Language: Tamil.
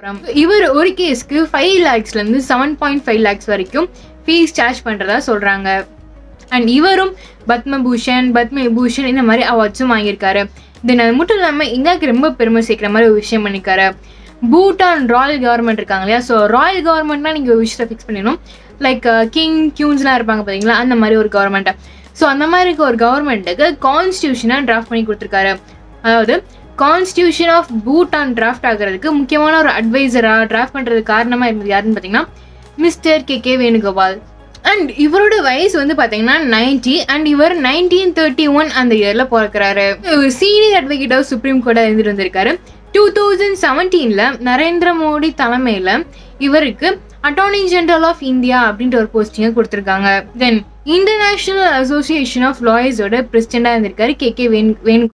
இவர் ஒரு கேஸ்க்கு ஃபைவ் லேக்ஸ்லேருந்து செவன் பாயிண்ட் ஃபைவ் லேக்ஸ் வரைக்கும் ஃபீஸ் சார்ஜ் பண்ணுறதா சொல்கிறாங்க அண்ட் இவரும் பத்மபூஷன் பத்ம விபூஷன் இந்த மாதிரி அவார்ட்ஸும் வாங்கியிருக்காரு தென் அது மட்டும் இல்லாமல் இந்தியாவுக்கு ரொம்ப பெருமை சேர்க்குற மாதிரி ஒரு விஷயம் பண்ணியிருக்காரு பூட்டான் ராயல் கவர்மெண்ட் இருக்காங்க இல்லையா ஸோ ராயல் கவர்மெண்ட்னா நீங்கள் ஒரு விஷயத்தை ஃபிக்ஸ் பண்ணிடணும் லைக் கிங் கியூன்ஸ்லாம் இருப்பாங்க பார்த்தீங்களா அந்த மாதிரி ஒரு கவர்மெண்ட்டை ஸோ அந்த மாதிரி இருக்க ஒரு கவர்மெண்ட்டுக்கு கான்ஸ்டியூஷனாக டிராஃப்ட் பண்ணி கொடுத்துருக்காரு அதாவது கான்ஸ்டியூஷன் ஆஃப் பூட்டான் டிராஃப்ட் ஆகிறதுக்கு முக்கியமான ஒரு அட்வைசராக டிராஃப்ட் பண்ணுறதுக்கு காரணமாக இருந்தது யாருன்னு பார்த்தீங்கன்னா mister K K Venugopal and இவரோட வயசு வந்து பார்த்தீங்கன்னா நைன்டி அண்ட் இவர் நைன்டீன் தேர்ட்டி ஒன் அந்த இயரில் பிறக்கிறாரு ஒரு சீனியர் அட்வொகேட்டாக சுப்ரீம் கோர்ட்டாக இருந்துட்டு வந்திருக்காரு டூ தௌசண்ட் செவன்டீனில் நரேந்திர மோடி தலைமையில் இவருக்கு அட்டார்னி ஜெனரல் ஆஃப் இந்தியா அப்படின்ற ஒரு போஸ்டிங்கை கொடுத்துருக்காங்க தென் இன்டர்நேஷனல் அசோசியேஷன் ஆஃப் லாயர்ஸோட பிரசிடெண்டாக இருந்திருக்காரு கே கே வேணு வேணு